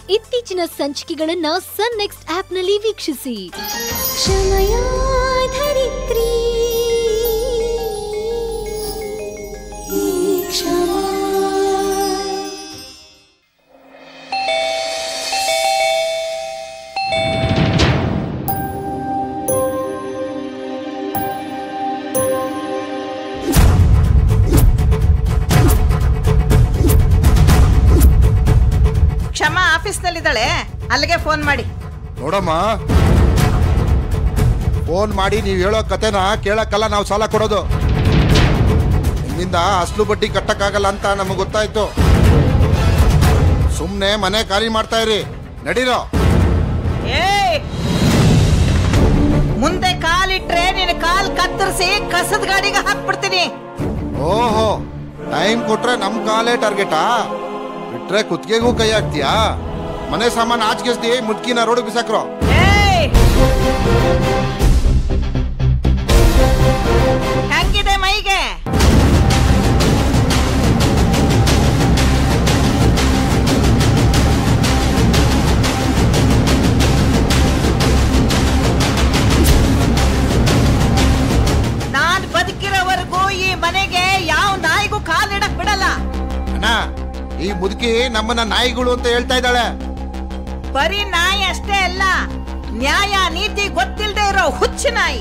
ಇತ್ತೀಚಿನ ಸಂಚಿಕೆಗಳನ್ನ ಸನ್ ನೆಕ್ಸ್ಟ್ ಆಪ್ನಲ್ಲಿ ವೀಕ್ಷಿಸಿ ಕ್ಷಮಯ ಧರಿತ್ರಿ ಈ ಕ್ಷಮಾ ಕ್ಷಮಾ ಆಫೀಸ್ನಲ್ಲಿದ್ದಾಳೆ ಅಲ್ಲಿಗೆ ಫೋನ್ ಮಾಡಿ ನೋಡಮ್ಮ ಫೋನ್ ಮಾಡಿ ನೀವು ಹೇಳೋ ಕತೆನ ಕೇಳಕ್ಕಲ್ಲ ನಾವು ಸಾಲ ಕೊಡೋದು ನಿಮ್ಮಿಂದ ಅಸ್ಲು ಬಡ್ಡಿ ಕಟ್ಟಕ್ಕಾಗಲ್ಲ ಅಂತ ನಮಗೆ ಗೊತ್ತಾಯ್ತು ಸುಮ್ಮನೆ ಮನೆ ಖಾಲಿ ಮಾಡ್ತಾ ಇರಿ ನಡೀರೋ ಏಯ್ ಮುಂದೆ ಕಾಲಿಟ್ರೆ ನಿನ್ನ ಕಾಲ್ ಕತ್ತರಿಸಿ ಕಸದ ಗಾಡಿಗೆ ಹಾಕ್ಬಿಡ್ತೀನಿ ಓಹೋ ಟೈಮ್ ಕೊಟ್ರೆ ನಮ್ ಕಾಲೇ ಟಾರ್ಗೆಟಾ ಬಿಟ್ರೆ ಕುತ್ತಿಗೆಗೂ ಕೈ ಹಾಕ್ತೀಯಾ ಮನೆ ಸಾಮಾನು ಆಚ್ಗಿಸ್ದಿ ಮುದ್ಕಿನ ರೋಡ್ ಬಿಸಾಕ್ರೋ ಏಯ್ ಹೆಂಗಿದೆ ಮೈಗೆ ನಾನ್ ಬದುಕಿರೋವರೆಗೂ ಈ ಮನೆಗೆ ಯಾವ ನಾಯಿಗೂ ಕಾಲಿಡಕ್ ಬಿಡಲ್ಲ ಅಣ್ಣ ಈ ಮುದುಕಿ ನಮ್ಮನ್ನ ನಾಯಿಗಳು ಅಂತ ಹೇಳ್ತಾ ಇದ್ದಾಳೆ ಬರೀ ನಾಯಿ ಅಷ್ಟೇ ಅಲ್ಲ ನ್ಯಾಯ ನೀತಿ ಗೊತ್ತಿಲ್ಲದೆ ಇರೋ ಹುಚ್ಚು ನಾಯಿ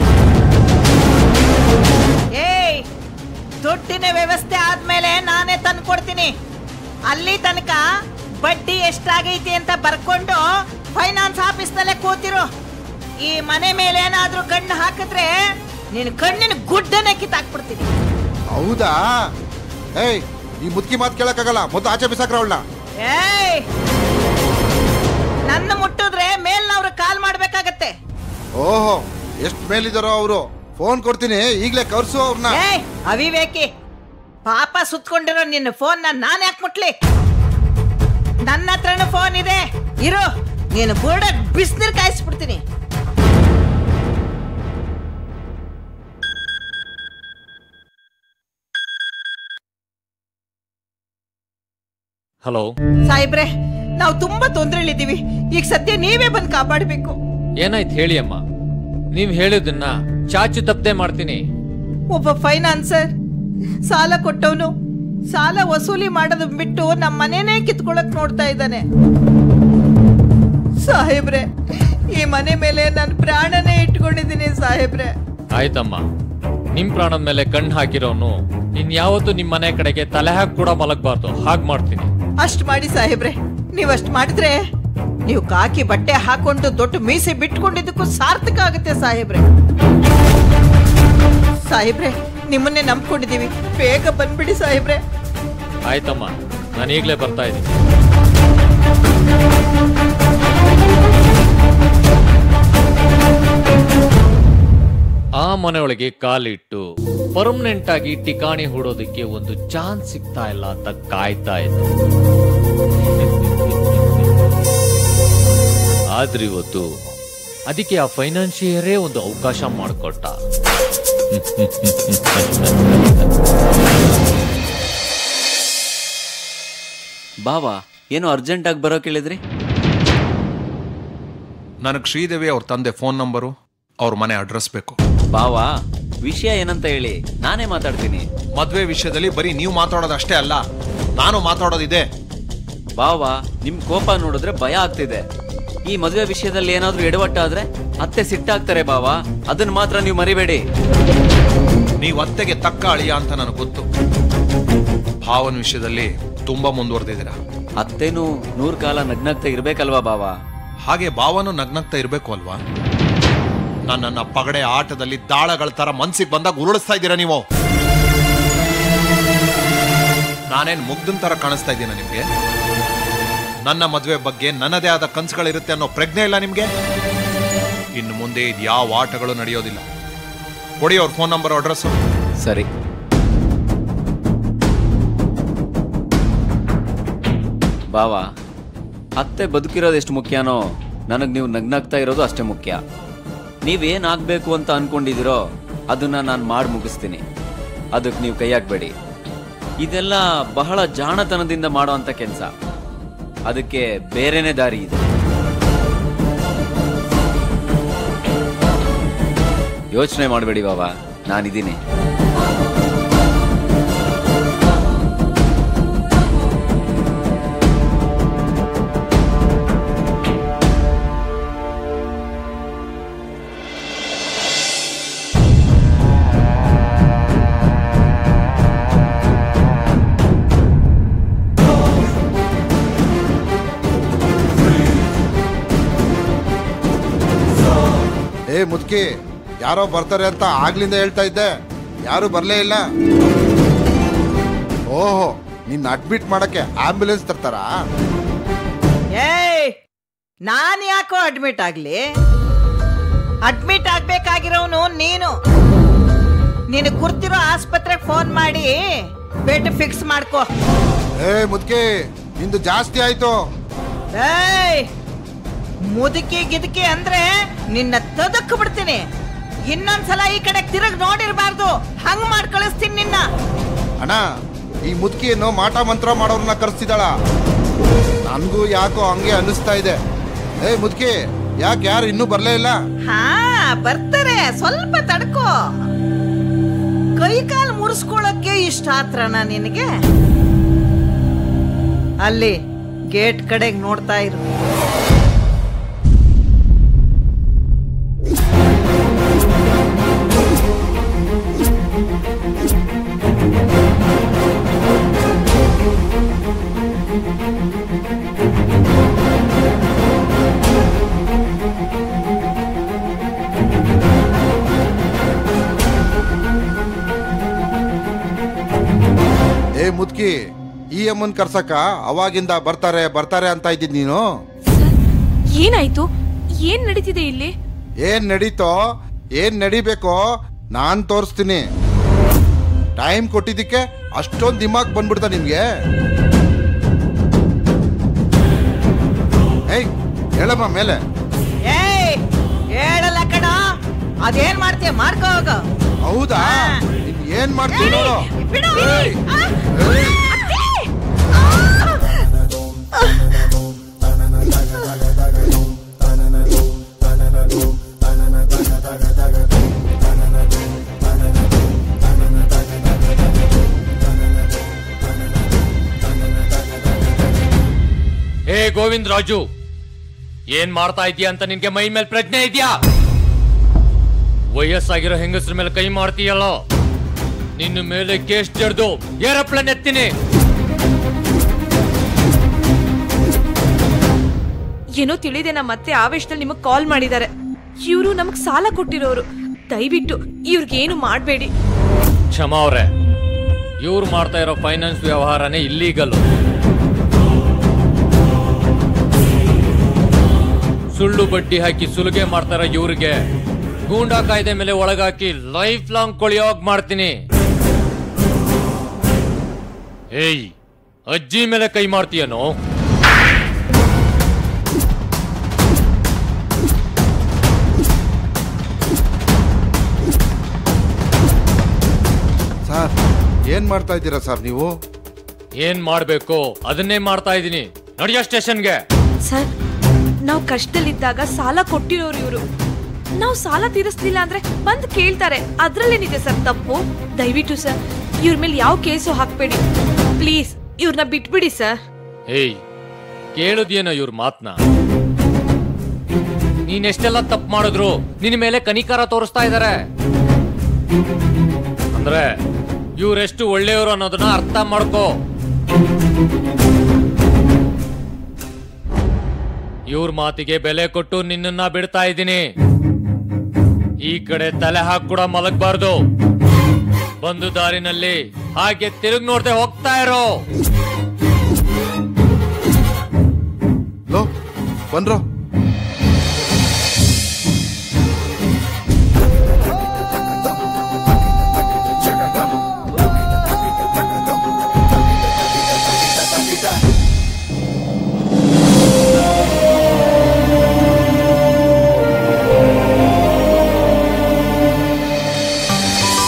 ಏಯ್ ದುಡ್ಡಿನ ವ್ಯವಸ್ಥೆ ಆದ್ಮೇಲೆ ನಾನೇ ತಂದು ಕೊಡ್ತೀನಿ ಅಲ್ಲಿ ತನಕ ಬಡ್ಡಿ ಎಷ್ಟಾಗೈತಿ ಅಂತ ಬರ್ಕೊಂಡು ಫೈನಾನ್ಸ್ ಆಫೀಸ್ನಲ್ಲೇ ಕೂತಿರು ಈ ಮನೆ ಮೇಲೆ ಏನಾದ್ರೂ ಕಣ್ಣು ಹಾಕಿದ್ರೆ ನಿನ್ ಕಣ್ಣಿನ ಗುಡ್ಡನೆ ಕಿತ್ತಾಕ್ಬಿಡ್ತೀನಿ ಹೌದಾ ಏಯ್ ಈ ಮುದುಕಿ ಮಾತು ಕೇಳಕ್ಕಾಗಲ್ಲ ಮೊದಲು ಆಚೆ ಬಿಸಾಕ್ರ ಅವಳನ್ನ ಏಯ್ ನನ್ನ ಮುಟ್ಟಿದ್ರೆ ಮೇಲ್ನವ್ರು ಕಾಲ್ ಮಾಡ್ಬೇಕಾಗತ್ತೆ ಓಹೋ ಎಷ್ಟು ಮೇಲಿದಾರೋ ಅವರು ಫೋನ್ ಕೊಡ್ತೀನಿ ಈಗಲೇ ಕರ್ಸು ಅವ್ರನ್ನ ಏಯ್ ಅವಿವೇಕಿ ಪಾಪ ಸುತ್ಕೊಂಡಿರೋ ನಿನ್ನ ಫೋನ್ ನಾನು ಯಾಕೆ ಮುಟ್ಲಿ ನನ್ನ ಹತ್ರನೂ ಫೋನ್ ಇದೆ ಇರು ನೀನು ಬುರ್ಡ ಬಿಸಿನೀರು ಕಾಯಿಸ್ಬಿಡ್ತೀನಿ ಹಲೋ ಸಾಯಿಬ್ರೆ ನಾವು ತುಂಬಾ ತೊಂದ್ರೆಲಿದ್ದೀವಿ ಈಗ ಸದ್ಯ ನೀವೇ ಬಂದು ಕಾಪಾಡಬೇಕು ಏನಾಯ್ತು ಹೇಳಿ ಅಮ್ಮ ನೀವ್ ಹೇಳಿದ್ದನ್ನ ಚಾಚು ತಪ್ಪದೆ ಮಾಡ್ತೀನಿ ಒಬ್ಬ ಫೈನಾನ್ಸರ್ ಸಾಲ ಕೊಟ್ಟವನು ಸಾಲ ವಸೂಲಿ ಮಾಡೋದು ಬಿಟ್ಟು ನಮ್ಮ ಮನೆನೇ ಕಿತ್ಕೊಳಕ್ ನೋಡ್ತಾ ಇದ್ದಾನೆ ಸಾಹೇಬ್ರೆ ಈ ಮನೆ ಮೇಲೆ ನಾನು ಪ್ರಾಣನೇ ಇಟ್ಕೊಂಡಿದ್ದೀನಿ ಸಾಹೇಬ್ರೆ ಆಯ್ತಮ್ಮ ನಿಮ್ ಪ್ರಾಣದ ಮೇಲೆ ಕಣ್ಣು ಹಾಕಿರೋನು ಇನ್ಯಾವತ್ತೂ ನಿಮ್ ಮನೆ ಕಡೆಗೆ ತಲೆ ಹಾಕಿ ಕೂಡ ಮಲಗಬಾರ್ದು ಹಾಗ್ ಮಾಡ್ತೀನಿ ಅಷ್ಟ್ ಮಾಡಿ ಸಾಹೇಬ್ರೆ ನೀವ್ ಅಷ್ಟ್ ಮಾಡಿದ್ರೆ ನೀವು ಕಾಕಿ ಬಟ್ಟೆ ಹಾಕೊಂಡು ದೊಡ್ಡ ಮೀಸೆ ಬಿಟ್ಕೊಂಡಿದ್ದಕ್ಕೂ ಸಾರ್ಥಕ ಆಗುತ್ತೆ ಸಾಹೇಬ್ರೆ ಸಾಹೇಬ್ರೆ ನಿಮ್ಮನ್ನೇ ನಂಬ್ಕೊಂಡಿದೀವಿ ಬೇಗ ಬಂದ್ಬಿಡಿ ಸಾಹೇಬ್ರೆ ಆಯ್ತಮ್ಮ ನಾನು ಈಗಲೇ ಬರ್ತಾ ಇದ್ದೀನಿ ಆ ಮನೆಯೊಳಗೆ ಕಾಲಿಟ್ಟು ಪರ್ಮನೆಂಟ್ ಆಗಿ ಟಿಕಾಣಿ ಹೂಡೋದಕ್ಕೆ ಒಂದು ಚಾನ್ಸ್ ಸಿಗ್ತಾ ಇಲ್ಲ ಅಂತ ಕಾಯ್ತಾ ಇದ್ದೆ ಆದ್ರೆ ಇವತ್ತು ಅದಕ್ಕೆ ಆ ಫೈನಾನ್ಷಿಯರೇ ಒಂದು ಅವಕಾಶ ಮಾಡಿಕೊಟ್ಟ ಬಾವಾ ಏನೋ ಅರ್ಜೆಂಟ್ ಆಗಿ ಬರೋಕ್ ಹೇಳಿದ್ರಿ ನನಗೆ ಶ್ರೀದೇವಿ ಅವ್ರ ತಂದೆ ಫೋನ್ ನಂಬರು ಅವ್ರ ಮನೆ ಅಡ್ರೆಸ್ ಬೇಕು ಬಾವಾ ವಿಷಯ ಏನಂತ ಹೇಳಿ ನಾನೇ ಮಾತಾಡ್ತೀನಿ ಮದ್ವೆ ವಿಷಯದಲ್ಲಿ ಬರೀ ನೀವು ಮಾತಾಡೋದು ಅಷ್ಟೇ ಅಲ್ಲ ನಾನು ಮಾತಾಡೋದಿದೆ ಬಾವಾ ನಿಮ್ ಕೋಪ ನೋಡಿದ್ರೆ ಭಯ ಆಗ್ತಿದೆ ಈ ಮದುವೆ ವಿಷಯದಲ್ಲಿ ಏನಾದ್ರೂ ಎಡವಟ್ಟಾದ್ರೆ ಅತ್ತೆ ಸಿಟ್ಟಾಗ್ತಾರೆ ಬಾವಾ ಅದನ್ನ ಮಾತ್ರ ನೀವು ಮರಿಬೇಡಿ ನೀವು ಅತ್ತೆಗೆ ತಕ್ಕ ಅಳಿಯ ಅಂತ ನನಗೆ ಗೊತ್ತು ಭಾವನ ವಿಷಯದಲ್ಲಿ ತುಂಬಾ ಮುಂದುವರೆದಿದ್ದೀರಾ ಅತ್ತೆನೂ ನೂರ್ ಕಾಲ ನಗ್ನಗ್ತಾ ಇರ್ಬೇಕಲ್ವಾ ಬಾವಾ ಹಾಗೆ ಭಾವನು ನಗ್ನಗ್ತಾ ಇರಬೇಕು ಅಲ್ವಾ ನನ್ನನ್ನ ಪಗಡೆ ಆಟದಲ್ಲಿ ದಾಳಗಳ ತರ ಮನ್ಸಿಗೆ ಬಂದಾಗ ಉರುಳಿಸ್ತಾ ಇದ್ದೀರಾ ನೀವು ನಾನೇನ್ ಮುಗ್ದನ್ ತರ ಕಾಣಿಸ್ತಾ ಇದ್ದೀನ ನಿಮ್ಗೆ ನನ್ನ ಮದುವೆ ಬಗ್ಗೆ ನನ್ನದೇ ಆದ ಕನ್ಸುಗಳಿರುತ್ತೆ ಅನ್ನೋ ಪ್ರಜ್ಞೆ ಇಲ್ಲ ನಿಮ್ಗೆ ಇನ್ನು ಮುಂದೆ ಇದು ಯಾವ ಆಟಗಳು ನಡೆಯೋದಿಲ್ಲ ಕೊಡಿ ಅವ್ರ ಫೋನ್ ನಂಬರ್ ಅಡ್ರೆಸ್ ಸರಿ ಬಾವಾ ಅತ್ತೆ ಬದುಕಿರೋದು ಎಷ್ಟು ಮುಖ್ಯನೋ ನನಗ್ ನೀವು ನಗ್ನಾಗ್ತಾ ಇರೋದು ಅಷ್ಟೇ ಮುಖ್ಯ ನೀವೇನ್ ಆಗ್ಬೇಕು ಅಂತ ಅನ್ಕೊಂಡಿದ್ದೀರೋ ಅದನ್ನ ನಾನು ಮಾಡಿ ಮುಗಿಸ್ತೀನಿ ಅದಕ್ಕೆ ನೀವು ಕೈ ಹಾಕ್ಬೇಡಿ ಇದೆಲ್ಲ ಬಹಳ ಜಾಣತನದಿಂದ ಮಾಡೋ ಅಂತ ಕೆಲಸ ಅದಕ್ಕೆ ಬೇರೆನೇ ದಾರಿ ಇದೆ ಯೋಚನೆ ಮಾಡಬೇಡಿ ಬಾಬಾ ನಾನಿದ್ದೀನಿ ಏ ಮುದ್ಕಿ ಯಾರೋ ಬರ್ತಾರೆ ಅಂತ ಆಗ್ಲಿಂದ ಹೇಳ್ತಾ ಇದ್ದೆ ಯಾರು ಬರ್ಲೇ ಇಲ್ಲ ಓಹೋ ನಿನ್ನ ಅಡ್ಮಿಟ್ ಮಾಡಕ್ಕೆ ಆಂಬ್ಯುಲೆನ್ಸ್ ತರ್ತಾರಾ ಏಯ್ ನಾನ್ ಯಾಕೋ ಅಡ್ಮಿಟ್ ಆಗ್ಲಿ ಅಡ್ಮಿಟ್ ಆಗ್ಬೇಕಾಗಿರೋನು ನೀನು ನೀನು ಗುರ್ತಿರೋ ಆಸ್ಪತ್ರೆಗೆ ಫೋನ್ ಮಾಡಿ ಬೆಡ್ ಫಿಕ್ಸ್ ಮಾಡ್ಕೋ ಏ ಮುದ್ಕಿ ನಿಂದು ಜಾಸ್ತಿ ಆಯ್ತು ಏಯ್ ಮುದುಕಿ ಗಿದಕಿ ಅಂದ್ರೆ ನಿನ್ನ ತದಕ್ ಬಿಡ್ತೀನಿ ಇನ್ನೊಂದ್ಸಲ ಈ ಕಡೆ ತಿರುಗ್ ನೋಡಿರ್ಬಾರ್ದು ಹಂಗ್ ಮಾಡ್ ಕಳಿಸ್ತೀನಿ ನಿನ್ನ ಅಣ್ಣ ಈ ಮುದ್ಕಿಯನ್ನು ಮಾಟ ಮಂತ್ರ ಮಾಡೋರನ್ನ ಕರೆಸ್ತಿದ್ದಾಳ ನನ್ಗೂ ಯಾಕೋ ಹಂಗೆ ಅನ್ನಿಸ್ತಾ ಇದೆ ಏ ಮುದ್ಕಿ ಯಾಕೆ ಯಾರು ಇನ್ನೂ ಬರ್ಲೇ ಇಲ್ಲ ಹಾ ಬರ್ತಾರೆ ಸ್ವಲ್ಪ ತಡ್ಕೋ ಕೈ ಕಾಲು ಮುರಿಸ್ಕೊಳಕ್ಕೆ ಇಷ್ಟ ಆತ್ರನ ನಿನಗೆ ಅಲ್ಲಿ ಗೇಟ್ ಕಡೆಗೆ ನೋಡ್ತಾ ಇರು ಏ ಮುದ್ಕಿ ಈ ಅಮ್ಮನ್ ಕರ್ಸಕ ಅವಾಗಿಂದ ಬರ್ತಾರೆ ಬರ್ತಾರೆ ಅಂತ ಇದ್ದಿದ್ ನೀನು ಏನಾಯ್ತು ಏನ್ ನಡೀತಿದೆ ಇಲ್ಲಿ ಏನ್ ನಡೀತೋ ಏನ್ ನಡಿಬೇಕೋ ನಾನ್ ತೋರಿಸ್ತೀನಿ ಟೈಮ್ ಕೊಟ್ಟಿದ್ದಕ್ಕೆ ಅಷ್ಟೊಂದ್ ದಿಮಾಗ್ ಬಂದ್ಬಿಡ್ತಾ ನಿಮ್ಗೆ ಏಯ್ ಹೇಳಮ್ಮ ಮೇಲೆ ಏಯ್ ಹೇಳಲ್ಲ ಕಣ ಅದೇನ್ ಮಾಡ್ತೀಯ ಮಾಡ್ಕೋ ಹೋಗ ಹೌದಾ ನೀನ್ ಏನ್ ಮಾಡ್ತೀನಿ ನೋಡು ಬಿಡು. ಏಯ್, ಆ, ಏಯ್. ಹೇ ಗೋವಿಂದ್ ರಾಜು ಏನ್ ಮಾಡ್ತಾ ಇದೀಯ ಅಂತ ನಿನ್ಗೆ ಮೈ ಮೇಲೆ ಪ್ರಜ್ಞೆ ಇದೆಯಾ ವಯಸ್ಸಾಗಿರೋ ಹೆಂಗಸ್ರ ಮೇಲೆ ಕೈ ಮಾಡ್ತೀಯಲ್ಲ ನಿನ್ನ ಮೇಲೆ ಕೇಸ್ ಜಡ್ದು ಏರೋಪ್ಲೇನ್ ಎತ್ತೀನಿ ಏನೋ ತಿಳಿದೆ ನಮ್ಮ ಮತ್ತೆ ಆವೇಶದಲ್ಲಿ ನಿಮಗ್ ಕಾಲ್ ಮಾಡಿದ್ದಾರೆ ಇವರು ನಮಗ್ ಸಾಲ ಕೊಟ್ಟಿರೋರು ದಯವಿಟ್ಟು ಇವ್ರಿಗೇನು ಮಾಡಬೇಡಿ ಕ್ಷಮಾ ಅವ್ರೆ ಇವ್ರು ಮಾಡ್ತಾ ಇರೋ ಫೈನಾನ್ಸ್ ವ್ಯವಹಾರನೇ ಇಲ್ಲೀಗಲ್ ಸುಳ್ಳು ಬಡ್ಡಿ ಹಾಕಿ ಸುಲಿಗೆ ಮಾಡ್ತಾರ ಇವ್ರಿಗೆ ಗೂಂಡಾ ಕಾಯ್ದೆ ಮೇಲೆ ಒಳಗಾಕಿ ಲೈಫ್ ಲಾಂಗ್ ಕೊಳಿಯೋಗ್ ಮಾಡ್ತೀನಿ ಏಯ್ ಅಜ್ಜಿ ಮೇಲೆ ಕೈ ಮಾಡ್ತೀಯನೋ ಸರ್ ಏನ್ ಮಾಡ್ತಾ ಇದ್ದೀರಾ ಸರ್ ನೀವು ಏನ್ ಮಾಡ್ಬೇಕು ಅದನ್ನೇ ಮಾಡ್ತಾ ಇದೀನಿ ನಡಿಯೋ ಸ್ಟೇಷನ್ಗೆ ಸರ್ ನಾವು ಕಷ್ಟದಲ್ಲಿದ್ದಾಗ ಸಾಲ ಕೊಟ್ಟಿರೋರು ಇವರು ನಾವು ಸಾಲ ತೀರಿಸ್ಲಿಲ್ಲ ಅಂದ್ರೆ ಬಂದು ಕೇಳ್ತಾರೆ ಅದ್ರಲ್ಲೇನಿದೆ ಸರ್ ತಪ್ಪು ದಯವಿಟ್ಟು ಸರ್ ಇವ್ರ ಮೇಲೆ ಯಾವ ಕೇಸು ಹಾಕ್ಬೇಡಿ ಪ್ಲೀಸ್ ಇವ್ರನ್ನ ಬಿಟ್ಬಿಡಿ ಸರ್ ಏಯ್ ಕೇಳುದೇನೋ ಇವ್ರ ಮಾತ್ನ ನೀನೆಷ್ಟೆಲ್ಲ ತಪ್ಪು ಮಾಡಿದ್ರು ನಿನ್ನ ಮೇಲೆ ಕನಿಕಾರ ತೋರಿಸ್ತಾ ಇದಾರೆ ಅಂದ್ರೆ ಇವ್ರೆಷ್ಟು ಒಳ್ಳೆಯವರು ಅನ್ನೋದನ್ನ ಅರ್ಥ ಮಾಡ್ಕೋ ಇವ್ರ ಮಾತಿಗೆ ಬೆಲೆ ಕೊಟ್ಟು ನಿನ್ನನ್ನ ಬಿಡ್ತಾ ಇದ್ದೀನಿ ಈ ಕಡೆ ತಲೆ ಹಾಕ್ ಕೂಡ ಮಲಗಬಾರ್ದು ಬಂದು ದಾರಿನಲ್ಲಿ ಹಾಗೆ ತಿರುಗ್ ನೋಡ್ದೆ ಹೋಗ್ತಾ ಇರೋ ಲೋ ಬನ್ರೋ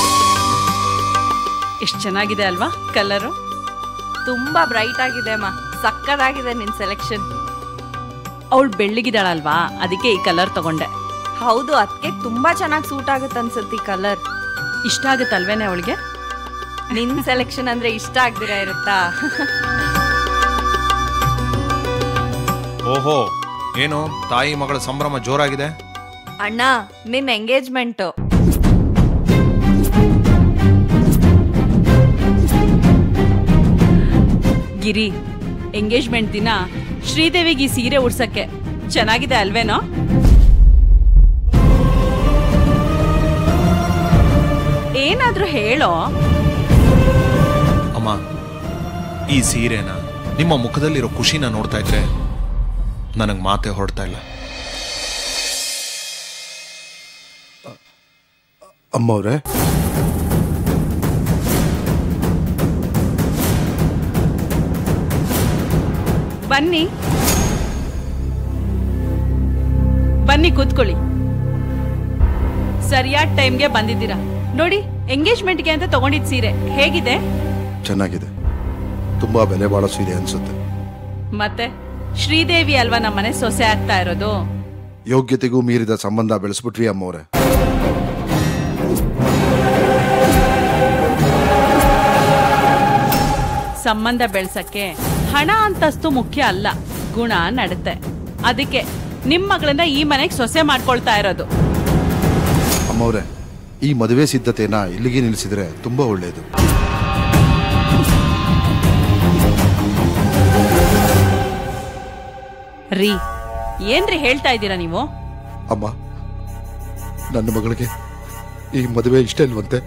ಎಷ್ಟು ಚೆನ್ನಾಗಿದೆ ಅಲ್ವಾ ಕಲರು ತುಂಬಾ ಬ್ರೈಟ್ ಆಗಿದೆ ಅಮ್ಮ ಸಕ್ಕದಾಗಿದೆ ನಿನ್ ಸೆಲೆಕ್ಷನ್ ಅವಳು ಬೆಳ್ಳಿಗಿದಾಳಲ್ವಾ ಅದಕ್ಕೆ ಈ ಕಲರ್ ತಗೊಂಡೆ ಹೌದು ಅದಕ್ಕೆ ತುಂಬಾ ಚೆನ್ನಾಗಿ ಸೂಟ್ ಆಗುತ್ತೆ ಅನ್ಸುತ್ತೆ ಈ ಕಲರ್ ಇಷ್ಟ ಆಗುತ್ತಲ್ವೇನೆ ಅವಳಿಗೆ ನಿನ್ ಸೆಲೆಕ್ಷನ್ ಅಂದ್ರೆ ಇಷ್ಟ ಆಗ್ದಿರ ಇರುತ್ತಾ ಓಹೋ ಏನು ತಾಯಿ ಮಗಳ ಸಂಭ್ರಮ ಜೋರಾಗಿದೆ ಅಣ್ಣ ನಿನ್ ಎಂಗೇಜ್ಮೆಂಟ್ ಗಿರಿ ಎಂಗೇಜ್ಮೆಂಟ್ ದಿನ ಶ್ರೀದೇವಿಗೆ ಈ ಸೀರೆ ಉಡ್ಸಕ್ಕೆ ಚೆನ್ನಾಗಿದೆ ಅಲ್ವೇನೋ ಏನಾದ್ರೂ ಹೇಳೋ ಅಮ್ಮ ಈ ಸೀರೆನ ನಿಮ್ಮ ಮುಖದಲ್ಲಿರೋ ಖುಷಿನ ನೋಡ್ತಾ ಇದ್ರೆ ನನಗೆ ಮಾತೆ ಹೊರಡ್ತಾ ಇಲ್ಲ ಅಮ್ಮವ್ರೆ ಬನ್ನಿ ಬನ್ನಿ ಕೂತ್ಕೊಳ್ಳಿ ಸರಿಯಾದ ಟೈಮ್ಗೆ ಬಂದಿದ್ದೀರಾ ನೋಡಿ ಎಂಗೇಜ್ಮೆಂಟ್ಗೆ ಅಂತ ತಗೊಂಡಿದ್ ಸೀರೆ ಹೇಗಿದೆ ಚೆನ್ನಾಗಿದೆ ತುಂಬಾ ಬೆಲೆ ಬಾಳೋ ಸೀರೆ ಅನ್ಸುತ್ತೆ ಮತ್ತೆ ಶ್ರೀದೇವಿ ಅಲ್ವಾ ನಮ್ಮನೆ ಸೊಸೆ ಆಗ್ತಾ ಇರೋದು ಯೋಗ್ಯತೆಗೂ ಮೀರಿದ ಸಂಬಂಧ ಬೆಳೆಸ್ಬಿಟ್ವಿ ಅಮ್ಮವ್ರೆ ಸಂಬಂಧ ಬೆಳ್ಸಕ್ಕೆ ಹಣ ಅಂತಸ್ತು ಮುಖ್ಯ ಅಲ್ಲ ಗುಣ ನಡತೆ ಅದಕ್ಕೆ ನಿಮ್ ಮಗಳನ್ನ ಈ ಮನೆಗೆ ಸೊಸೆ ಮಾಡ್ಕೊಳ್ತಾ ಇರೋದು ಅಮ್ಮವ್ರೆ ಈ ಮದುವೆ ಸಿದ್ಧತೆನ ಇಲ್ಲಿಗೆ ನಿಲ್ಲಿಸಿದ್ರೆ ತುಂಬಾ ಒಳ್ಳೆಯದು ರೀ ಏನ್ರಿ ಹೇಳ್ತಾ ಇದ್ದೀರಾ ನೀವು ಅಮ್ಮ ನನ್ನ ಮಗಳಿಗೆ ಈ ಮದುವೆ ಇಷ್ಟ ಇಲ್ವಂತೆ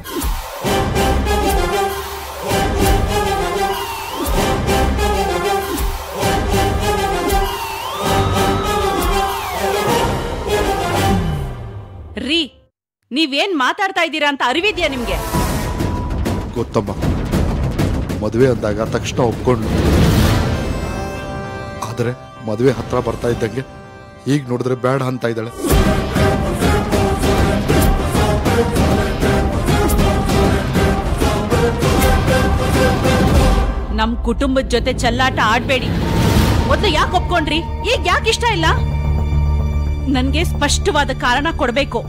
ರೀ ನೀವೇನ್ ಮಾತಾಡ್ತಾ ಇದ್ದೀರಾ ಅಂತ ಅರಿವಿದ್ಯಾ ನಿಮ್ಗೆ ಗೊತ್ತಮ್ಮ ಮದುವೆ ಅಂದಾಗ ತಕ್ಷಣ ಒಪ್ಕೊಂಡು ಆದರೆ ಮದುವೆ ಹತ್ರ ಬರ್ತಾ ಇದ್ದಂಗೆ ಈಗ ನೋಡಿದ್ರೆ ಬೇಡ ಅಂತ ಇದ್ದಾಳೆ ನಮ್ ಕುಟುಂಬದ ಜೊತೆ ಚೆಲ್ಲಾಟ ಆಡ್ಬೇಡಿ ಮೊದ್ಲು ಯಾಕೆ ಒಪ್ಕೊಂಡ್ರಿ ಈಗ ಯಾಕೆ ಇಷ್ಟ ಇಲ್ಲ ನನ್ಗೆ ಸ್ಪಷ್ಟವಾದ ಕಾರಣ ಕೊಡ್ಬೇಕು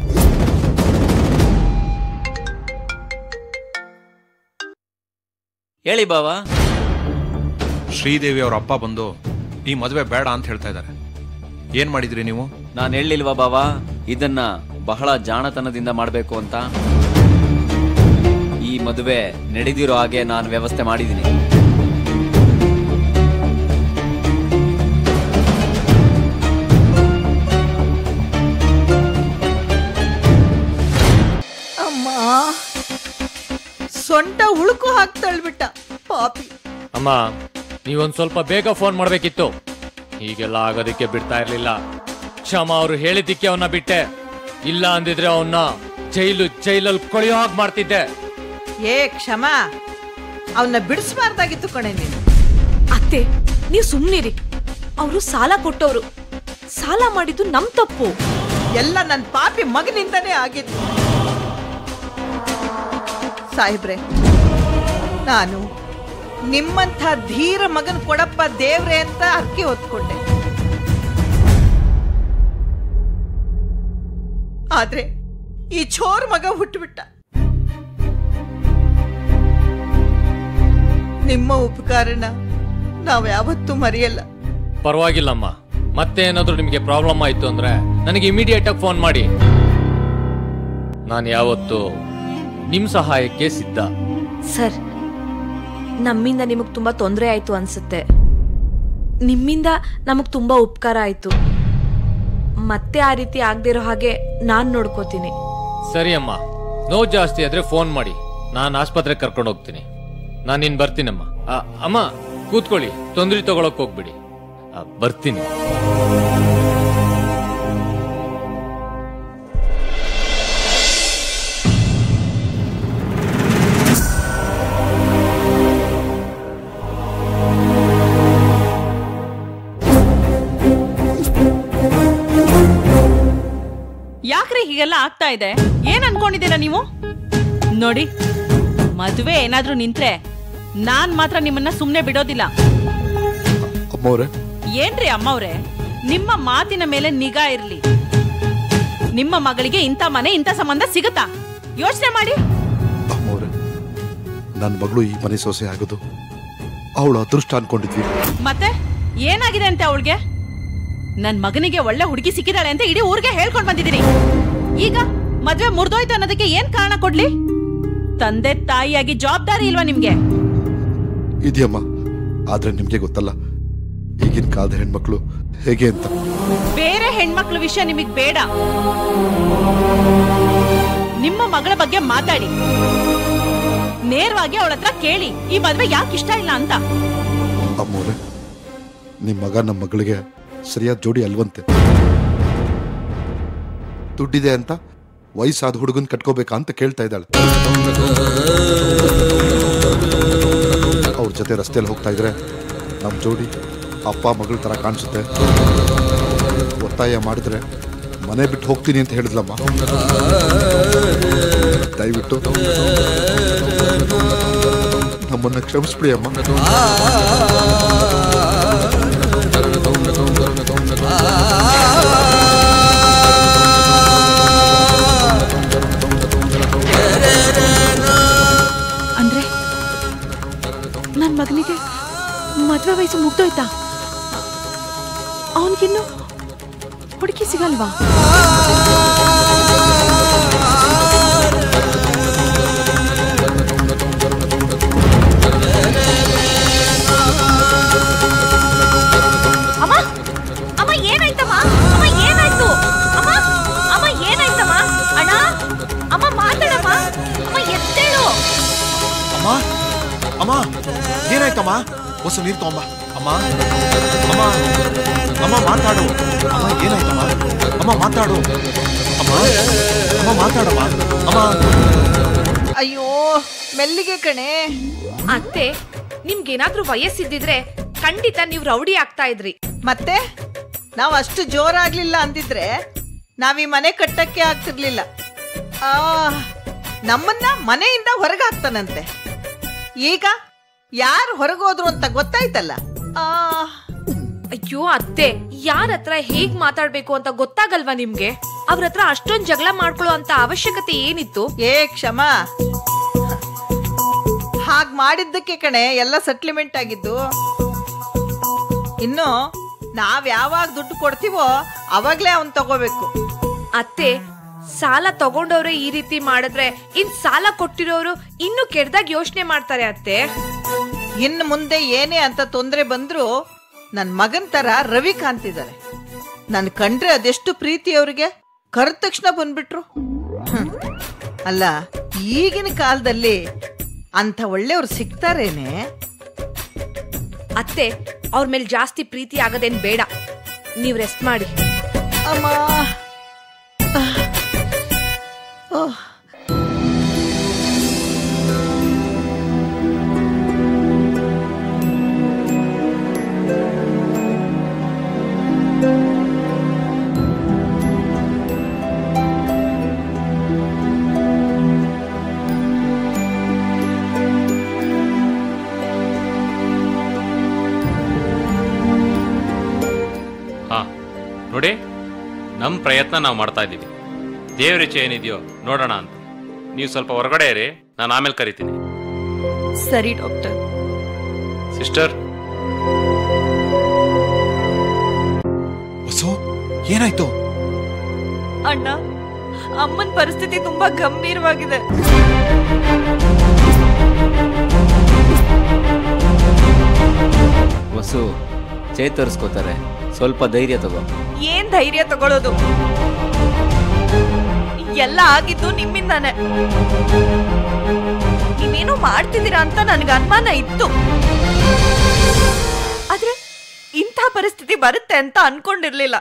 ಹೇಳಿ ಬಾವಾ ಶ್ರೀದೇವಿ ಅವ್ರ ಅಪ್ಪ ಬಂದು ಈ ಮದುವೆ ಬೇಡ ಅಂತ ಹೇಳ್ತಾ ಇದ್ದಾರೆ ಏನ್ ಮಾಡಿದ್ರಿ ನೀವು ನಾನು ಹೇಳಿಲ್ವಾ ಬಾವಾ ಇದನ್ನ ಬಹಳ ಜಾಣತನದಿಂದ ಮಾಡಬೇಕು ಅಂತ ಈ ಮದುವೆ ನಡೆದಿರೋ ಹಾಗೆ ನಾನು ವ್ಯವಸ್ಥೆ ಮಾಡಿದ್ದೀನಿ ಅಮ್ಮ ಸೊಂಟ ಉಳುಕು ಹಾಕ್ತಳ್ಬಿಟ್ಟ ಪಾಪಿ ಅಮ್ಮ ನೀವೊಂದ್ ಸ್ವಲ್ಪ ಬೇಗ ಫೋನ್ ಮಾಡ್ಬೇಕಿತ್ತು ಹೀಗೆಲ್ಲ ಆಗೋದಕ್ಕೆ ಬಿಡ್ತಾ ಇರ್ಲಿಲ್ಲ ಕ್ಷಮ ಅವ್ರು ಹೇಳಿದ್ದಕ್ಕೆ ಅವನ್ನ ಬಿಟ್ಟೆ ಇಲ್ಲ ಅಂದಿದ್ರೆ ಅವನ್ನ ಜೈಲು ಜೈಲಲ್ಲಿ ಕೊಳೆಯೋ ಹಾಗೆ ಮಾಡ್ತಿದ್ದೆ ಏ ಕ್ಷಮ ಅವನ್ನ ಬಿಡಿಸ್ಬಾರ್ದಾಗಿತ್ತು ಕಣೆ ನೀನು ಅತ್ತೆ ನೀವು ಸುಮ್ನಿರಿ ಅವರು ಸಾಲ ಕೊಟ್ಟವರು ಸಾಲ ಮಾಡಿದ್ದು ನಮ್ ತಪ್ಪು ಎಲ್ಲ ನನ್ನ ಪಾಪಿ ಮಗನಿಂದನೇ ಆಗಿತ್ತು ಸಾಹೇಬ್ರೆ ನಾನು ನಿಮ್ಮಂಥ ಧೀರ ಮಗನ್ ಕೊಡಪ್ಪ ದೇವ್ರೆ ಅಂತ ಅಕ್ಕಿ ಹೊತ್ಕೊಂಡೆ ಆದ್ರೆ ಈ ಚೋರ್ ಮಗ ಹುಟ್ಟುಬಿಟ್ಟ ನಿಮ್ಮ ಉಪಕಾರನ ನಾವು ಯಾವತ್ತೂ ಮರೆಯಲ್ಲ ಪರವಾಗಿಲ್ಲಮ್ಮ ಮತ್ತೆ ಏನಾದ್ರೂ ನಿಮಗೆ ಪ್ರಾಬ್ಲಮ್ ಆಯ್ತು ಅಂದ್ರೆ ನನಗೆ ಇಮಿಡಿಯೇಟ್ ಆಗಿ ಫೋನ್ ಮಾಡಿ ನಾನು ಯಾವತ್ತು ನಿಮ್ ಸಹಾಯಕ್ಕೆ ಸಿದ್ಧ ಸರ್ ನಮ್ಮಿಂದ ನಿಮಗ್ ತುಂಬಾ ತೊಂದರೆ ಆಯ್ತು ಅನ್ಸುತ್ತೆ ನಿಮ್ಮಿಂದ ನಮಗ್ ತುಂಬಾ ಉಪಕಾರ ಆಯ್ತು ಮತ್ತೆ ಆ ರೀತಿ ಆಗದಿರೋ ಹಾಗೆ ನಾನ್ ನೋಡ್ಕೋತೀನಿ ಸರಿ ಅಮ್ಮ ನೋವು ಜಾಸ್ತಿ ಆದ್ರೆ ಫೋನ್ ಮಾಡಿ ನಾನು ಆಸ್ಪತ್ರೆಗೆ ಕರ್ಕೊಂಡು ಹೋಗ್ತೀನಿ ನಾನು ಇನ್ ಬರ್ತೀನಮ್ಮ ಆ, ಅಮ್ಮ ಕೂತ್ಕೊಳ್ಳಿ ತೊಂದ್ರೆ ತಗೊಳಕ್ ಹೋಗ್ಬಿಡಿ ಆ, ಬರ್ತೀನಿ ಯಾಕ್ರಿ ಹೀಗೆಲ್ಲ ಆಗ್ತಾ ಇದೆ ಏನ್ ಅನ್ಕೊಂಡಿದ್ದೀರಾ ನೀವು ನೋಡಿ ಮದುವೆ ಏನಾದ್ರೂ ನಿಂತ್ರೆ ನಾನ್ ಮಾತ್ರ ನಿಮ್ಮನ್ನ ಸುಮ್ನೆ ಬಿಡೋದಿಲ್ಲ ಅಮ್ಮವ್ರೆ ಏನ್ರಿ ಅಮ್ಮವ್ರೆ ನಿಮ್ಮ ಮಾತಿನ ಮೇಲೆ ನಿಗಾ ಇರ್ಲಿ ನಿಮ್ಮ ಮಗಳಿಗೆ ಇಂಥ ಮನೆ ಇಂಥ ಸಂಬಂಧ ಸಿಗುತ್ತಾ ಯೋಚನೆ ಮಾಡಿ ಅಮ್ಮವ್ರೆ ನನ್ನ ಮಗಳು ಈ ಮನೆ ಸೊಸೆ ಆಗೋದು ಅವಳು ಅದೃಷ್ಟ ಅನ್ಕೊಂಡಿದ್ವಿ ಮತ್ತೆ ಏನಾಗಿದೆ ಅಂತೆ ಅವಳಿಗೆ ನನ್ ಮಗನಿಗೆ ಒಳ್ಳೆ ಹುಡುಗಿ ಸಿಕ್ಕಿದಾಳೆ ಅಂತ ಇಡೀ ಊರಿಗೆ ಹೇಳ್ಕೊಂಡ್ ಬಂದಿದ್ದೀನಿ ಈಗ ಮದ್ವೆ ಮುರಿದೋಯ್ತು ಅನ್ನೋದಕ್ಕೆ ಏನ್ ಕಾರಣ ಕೊಡ್ಲಿ ತಂದೆ ತಾಯಿಯಾಗಿ ಜವಾಬ್ದಾರಿ ಇಲ್ವಾ ನಿಮ್ಗೆ ಇದೆಯಮ್ಮ ಆದ್ರೆ ನಿಮ್ಗೆ ಗೊತ್ತಲ್ಲ ಈಗಿನ ಕಾಲದ ಹೆಣ್ಮಕ್ಳು ಹೇಗೆ ಅಂತ ಬೇರೆ ಹೆಣ್ಮಕ್ಳ ವಿಷಯ ನಿಮಗ್ ಬೇಡ ನಿಮ್ಮ ಮಗಳ ಬಗ್ಗೆ ಮಾತಾಡಿ ನೇರವಾಗಿ ಅವಳ ಹತ್ರ ಕೇಳಿ ಈ ಮದ್ವೆ ಯಾಕೆ ಇಷ್ಟ ಇಲ್ಲ ಅಂತ ಅಮ್ಮವ್ರೆ ನಿಮ್ ಮಗ ನಮ್ಮ ಮಗಳಿಗೆ ಸರಿಯಾದ ಜೋಡಿ ಅಲ್ವಂತೆ ದುಡ್ಡಿದೆ ಅಂತ ವಯಸ್ಸಾದ ಹುಡುಗನ್ ಕಟ್ಕೋಬೇಕಾ ಅಂತ ಕೇಳ್ತಾ ಇದ್ದಾಳೆ ಅವ್ರ ಜೊತೆ ರಸ್ತೆಯಲ್ಲಿ ಹೋಗ್ತಾ ಇದ್ರೆ ನಮ್ಮ ಜೋಡಿ ಅಪ್ಪ ಮಗಳ ತರ ಕಾಣಿಸುತ್ತೆ ಒತ್ತಾಯ ಮಾಡಿದ್ರೆ ಮನೆ ಬಿಟ್ಟು ಹೋಗ್ತೀನಿ ಅಂತ ಹೇಳಿದ್ಲಮ್ಮ ದಯವಿಟ್ಟು ನಮ್ಮನ್ನ ಕ್ಷಮಿಸ್ಬಿಡಿ ಅಮ್ಮ ಅಂದ್ರೆ ನನ್ ಮಗನಿಗೆ ಮದ್ವೆ ವಯಸ್ಸು ಮುಗ್ದೋಯ್ತಾ ಅವನಿಗಿನ್ನು ಹುಡುಕಿ ಸಿಗಲ್ವಾ ಅಮ್ಮ ಅಮ್ಮ ಏನಾಯ್ತಮ್ಮ ಅಮ್ಮ ಏನಾಯ್ತು ಅಮ್ಮ ಅಮ್ಮ ಏನಾಯ್ತಮ್ಮ ಅಣ್ಣ ಅಮ್ಮ ಮಾತಾಡಮ್ಮ ಅಮ್ಮ ಎತ್ತೇಳು ಅಮ್ಮ ಅಮ್ಮ ಏನಾಯ್ತಮ್ಮ ಹೊಸ ನೀರು ತಗೊಂಬ ಅಮ್ಮ ಅಮ್ಮ ಅಮ್ಮ ಮಾತಾಡು ಅಮ್ಮ ಏನಾಯ್ತಮ್ಮ ಅಮ್ಮ ಮಾತಾಡು ಅಮ್ಮ ಅಮ್ಮ ಮಾತಾಡಮ್ಮ ಅಮ್ಮ ಅಯ್ಯೋ ಮೆಲ್ಲಿಗೆ ಕಣೆ ಅತ್ತೆ ನಿಮ್ಗೇನಾದ್ರೂ ವಯಸ್ಸಿದ್ದಿದ್ರೆ ಖಂಡಿತ ನೀವು ರೌಡಿ ಆಗ್ತಾ ಇದ್ರಿ ಮತ್ತೆ ನಾವು ಅಷ್ಟು ಜೋರಾಗ್ಲಿಲ್ಲ ಅಂದಿದ್ರೆ ನಾವ್ ಈ ಮನೆ ಕಟ್ಟಕ್ಕೆ ಆಗ್ತಿರ್ಲಿಲ್ಲ ಆ ನಮ್ಮನ್ನ ಮನೆಯಿಂದ ಹೊರಗೆ ಹಾಕ್ತಾನಂತೆ ಈಗ ಯಾರು ಹೊರಗೋದ್ರು ಅಂತ ಗೊತ್ತಾಯ್ತಲ್ಲ ಆ ಅಯ್ಯೋ ಅತ್ತೆ ಯಾರ ಹತ್ರ ಹೇಗ್ ಮಾತಾಡ್ಬೇಕು ಅಂತ ಗೊತ್ತಾಗಲ್ವಾ ನಿಮ್ಗೆ ಅವ್ರ ಹತ್ರ ಅಷ್ಟೊಂದ್ ಜಗಳ ಮಾಡ್ಕೊಳ್ಳೋ ಅಂತ ಅವಶ್ಯಕತೆ ಏನಿತ್ತು ಏ ಕ್ಷಮ ಹಾಗ್ ಮಾಡಿದ್ದಕ್ಕೆ ಕಣೆ ಎಲ್ಲ ಸೆಟ್ಲ್ಮೆಂಟ್ ಆಗಿದ್ದು ಇನ್ನು ನಾವ್ ಯಾವಾಗ ದುಡ್ಡು ಕೊಡ್ತೀವೋ ಅವಾಗ್ಲೇ ಅವನ್ ತಗೋಬೇಕು ಅತ್ತೆ ಸಾಲ ತಗೊಂಡವ್ರೆ ಈ ರೀತಿ ಮಾಡಿದ್ರೆ ಇನ್ ಸಾಲ ಕೊಟ್ಟಿರೋರು ಇನ್ನು ಕೆಡ್ದಾಗ ಯೋಚನೆ ಮಾಡ್ತಾರೆ ಅತ್ತೆ ಇನ್ನು ಮುಂದೆ ಏನೇ ಅಂತ ತೊಂದರೆ ಬಂದ್ರು ನನ್ ಮಗನ್ ತರ ರವಿ ಕಾಂತಿದ್ದಾರೆ ನನ್ ಕಂಡ್ರೆ ಅದೆಷ್ಟು ಪ್ರೀತಿ ಅವ್ರಿಗೆ ಕರೆದ ತಕ್ಷಣ ಬಂದ್ಬಿಟ್ರು ಹ್ಮ್. ಅಲ್ಲ ಈಗಿನ ಕಾಲದಲ್ಲಿ ಅಂತ ಒಳ್ಳೆಯವ್ರು ಸಿಗ್ತಾರೇನೆ ಅತ್ತೆ ಅವ್ರ ಮೇಲೆ ಜಾಸ್ತಿ ಪ್ರೀತಿ ಆಗದೇನ್ ಬೇಡ ನೀವ್ ರೆಸ್ಟ್ ಮಾಡಿ ಅಮ್ಮ ಓಹ್ ಹಾ ನೋಡಿ ನಮ್ಮ ಪ್ರಯತ್ನ ನಾವು ಮಾಡ್ತಾ ಇದ್ದೀವಿ ದೇವ್ರ ಇಚ್ಛೆ ಏನಿದೆಯೋ ನೋಡೋಣ ಅಂತ ನೀವು ಸ್ವಲ್ಪ ಹೊರಗಡೆ ಇರಿ ನಾನು ಆಮೇಲೆ ಕರಿತೀನಿ ಸರಿ ಡಾಕ್ಟರ್ ಸಿಸ್ಟರ್ ಹೊಸು ಏನಾಯ್ತು ಅಣ್ಣ ಅಮ್ಮನ ಪರಿಸ್ಥಿತಿ ತುಂಬಾ ಗಂಭೀರವಾಗಿದೆ ವಸು ಚೇತರಿಸ್ಕೋತಾರೆ ಸ್ವಲ್ಪ ಧೈರ್ಯ ತಗೋ ಏನ್ ಧೈರ್ಯ ತಗೊಳ್ಳೋದು ಎಲ್ಲ ಆಗಿದ್ದು ನಿಮ್ಮಿಂದಾನೆ ನೀವೇನೋ ಮಾಡ್ತಿದ್ದೀರಾ ಅಂತ ನನ್ಗೆ ಅನುಮಾನ ಇತ್ತು ಆದ್ರೆ ಇಂಥ ಪರಿಸ್ಥಿತಿ ಬರುತ್ತೆ ಅಂತ ಅನ್ಕೊಂಡಿರ್ಲಿಲ್ಲ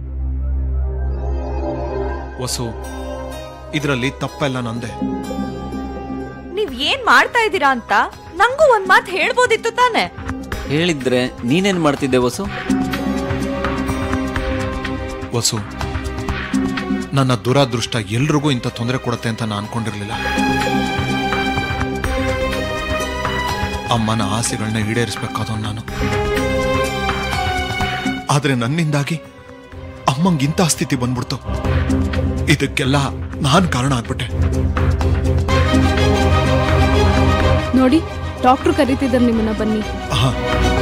ವಸು ಇದರಲ್ಲಿ ತಪ್ಪೆಲ್ಲ ನಂದೆ ನೀವ್ ಏನ್ ಮಾಡ್ತಾ ಇದ್ದೀರಾ ಅಂತ ನಂಗೂ ಒಂದ್ ಮಾತು ಹೇಳ್ಬೋದಿತ್ತು ತಾನೆ ಹೇಳಿದ್ರೆ ನೀನೇನ್ ಮಾಡ್ತಿದ್ದೆ ವಸು ವಸು ನನ್ನ ದುರಾದೃಷ್ಟ ಎಲ್ರಿಗೂ ಇಂಥ ತೊಂದರೆ ಕೊಡುತ್ತೆ ಅಂತ ನಾನು ಅನ್ಕೊಂಡಿರ್ಲಿಲ್ಲ ಅಮ್ಮನ ಆಸೆಗಳನ್ನ ಈಡೇರಿಸ್ಬೇಕಾದವ್ ನಾನು ಆದ್ರೆ ನನ್ನಿಂದಾಗಿ ಅಮ್ಮಂಗಿಂತ ಸ್ಥಿತಿ ಬಂದ್ಬಿಡ್ತು ಇದಕ್ಕೆಲ್ಲ ನಾನ್ ಕಾರಣ ಆಗ್ಬಿಟ್ಟೆ ನೋಡಿ ಡಾಕ್ಟ್ರು ಕರೀತಿದ್ದಾರೆ ನಿಮ್ಮನ್ನ ಬನ್ನಿ ಆಹಾ